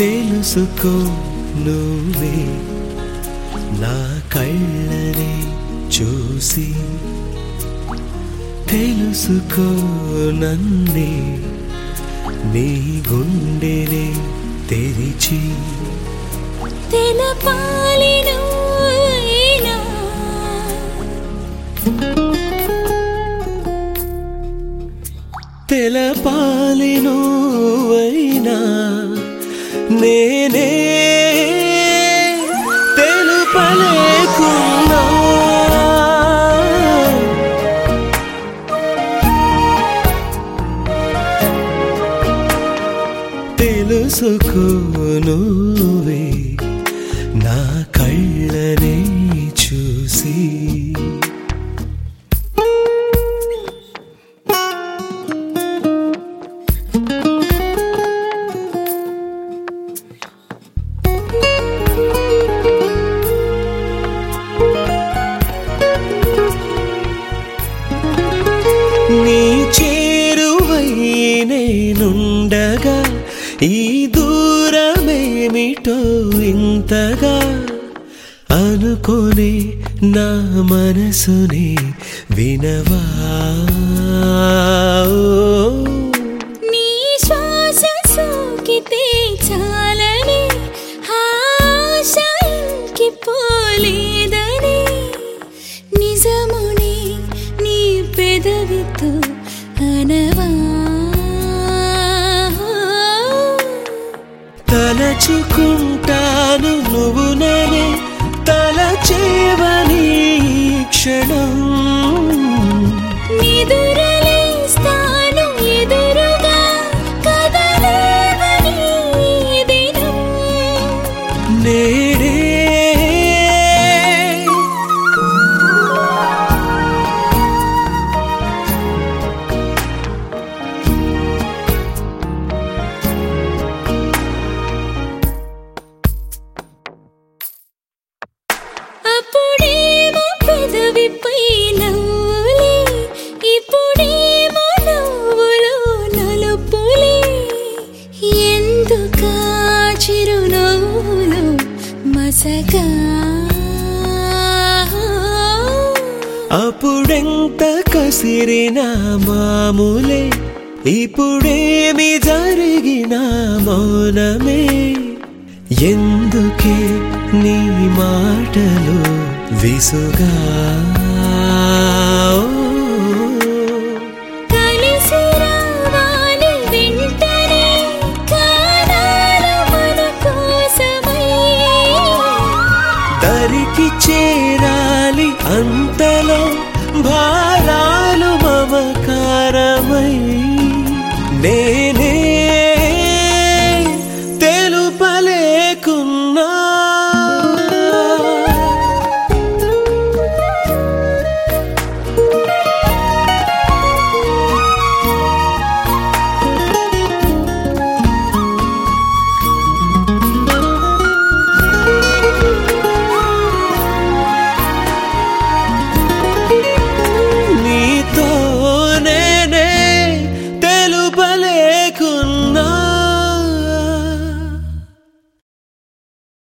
తెలుసుకో నువ్వే నా కళ్ళనే చూసి తెలుసుకో నన్నే నీ గుండెనే తెరిచి తెలపాలి నువ్వైనా తెలపాలి నువ్వైనా నేనే తెలుపలేకున్నా తెలుసుకో నువ్వే నా కళ్ళనే చూసి నీ చేరువై నేనుండగా ఈ దూరమేమిటో ఇంతగా అనుకోనే నా మనసుని వినవా నీ శ్వాస సోకితే చాలని ఆశ ఇంకి పోలేదని నిజముని నీ పెదవితో అనవా తలచుకుంటాను నువ్వు ననే తలచేవని క్షణం నిదురలేస్తాను ఎదురుగా కదలేవని ఈ దినం నేడే అప్పుడేమో పెదవిపై నవ్వులే ఇప్పుడేమో నవ్వులో నలుపులే ఎందుకా చిరునవ్వులో మసగా అప్పుడెంత కసిరిన మామూలే ఇప్పుడేమి జరిగిన మౌనమే ఎందుకే నీ మాటలు విసుగా కలిసి రావాలి వెంటనే కానాలు మన కోసమై దరికి చేరాలి అంతలో భారాలు మమకారమై నే